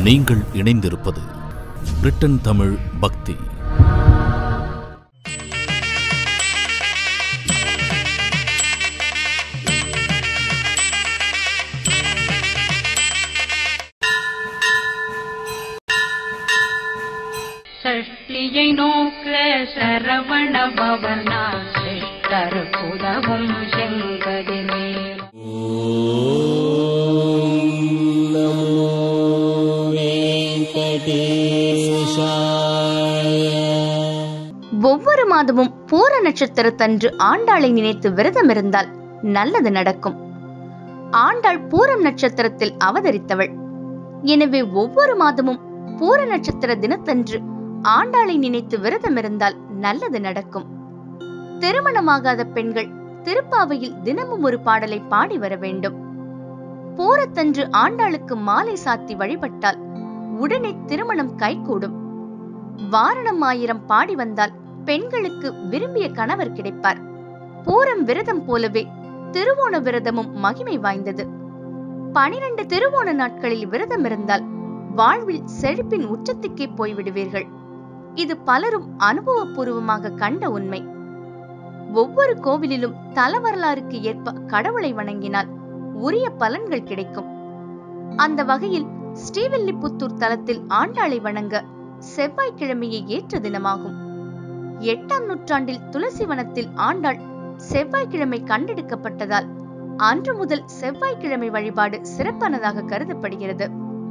நீங்கள் இணைந்திருப்பது பிரிட்டன் தமிழ் பக்தி சஷ்டியை நோக்க சரவண பவனா சிஷ்டர் புதவும் செங்கதிர்மேல் ஒவ்வொரு மாதமும் பூர நட்சத்திரத்தன்று ஆண்டாளை நினைத்து விரதம் இருந்தால் நல்லது நடக்கும் ஆண்டாள் பூரம் நட்சத்திரத்தில் அவதரித்தவள் எனவே ஒவ்வொரு மாதமும் பூர நட்சத்திர தினத்தன்று ஆண்டாளை நினைத்து விரதம் இருந்தால் நல்லது நடக்கும் திருமணமாகாத பெண்கள் திருப்பாவையில் தினமும் ஒரு பாடலை பாடி வர வேண்டும் பூரத்தன்று ஆண்டாளுக்கு மாலை சாத்தி வழிபட்டால் உடனே திருமணம் கைகூடும் வாரணம் ஆயிரம் பாடி வந்தால் பெண்களுக்கு விரும்பிய கணவர் கிடைப்பார் பூரம் விரதம் போலவே திருவோண விரதமும் மகிமை வாய்ந்தது பனிரெண்டு திருவோண நாட்களில் விரதம் இருந்தால் வாழ்வில் செழிப்பின் உச்சத்துக்கே போய்விடுவீர்கள் இது பலரும் அனுபவபூர்வமாக கண்ட உண்மை ஒவ்வொரு கோவிலிலும் தல வரலாறுக்கு ஏற்ப கடவுளை வணங்கினால் உரிய பலன்கள் கிடைக்கும் அந்த வகையில் ஸ்ரீவில்லிபுத்தூர் தலத்தில் ஆண்டாளை வணங்க செவ்வாய்க்கிழமையை ஏற்ற தினமாகும் எட்டாம் நூற்றாண்டில் துளசி வனத்தில் ஆண்டாள் செவ்வாய்க்கிழமை கண்டெடுக்கப்பட்டதால் அன்று முதல் செவ்வாய்க்கிழமை வழிபாடு சிறப்பானதாக கருதப்படுகிறது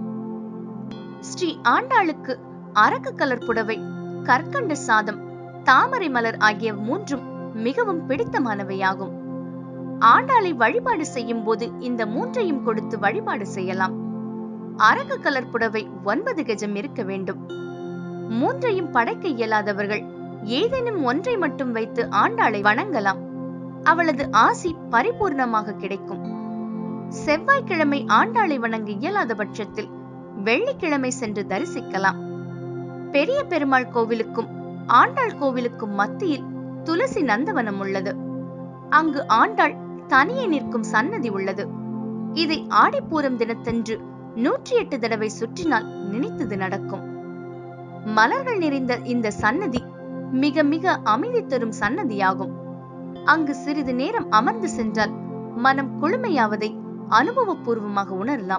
ஸ்ரீ ஆண்டாளுக்கு அரக்கு கலர் புடவை கற்கண்டு சாதம் தாமரை மலர் ஆகிய மூன்றும் மிகவும் பிடித்தமானவையாகும் ஆண்டாளை வழிபாடு செய்யும் போது இந்த மூன்றையும் கொடுத்து வழிபாடு செய்யலாம் அரக்கு கலர் புடவை ஒன்பது கஜம் இருக்க வேண்டும் மூன்றையும் படைக்க இயலாதவர்கள் ஏதேனும் ஒன்றை மட்டும் வைத்து ஆண்டாளை வணங்கலாம் அவளது ஆசி பரிபூர்ணமாக கிடைக்கும் செவ்வாய்க்கிழமை ஆண்டாளை வணங்க இயலாத பட்சத்தில் வெள்ளிக்கிழமை சென்று தரிசிக்கலாம் பெரிய பெருமாள் கோவிலுக்கும் ஆண்டாள் கோவிலுக்கும் மத்தியில் துளசி நந்தவனம் உள்ளது அங்கு ஆண்டாள் தனியே நிற்கும் சன்னதி உள்ளது இதை ஆடிப்பூரம் தினத்தன்று நூற்றி எட்டு தடவை சுற்றினால் நினைத்தது நடக்கும் மலர்கள் நிறைந்த இந்த சன்னதி மிக மிக அமைதி தரும் சன்னதியாகும் அங்கு சிறிது நேரம் அமர்ந்து சென்றால் மனம் குளுமையாவதை அனுபவபூர்வமாக உணரலாம்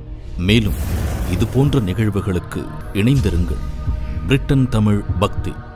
மேலும் இது போன்ற நிகழ்வுகளுக்கு இணைந்திருங்கள் பிரிட்டன் தமிழ் பக்தி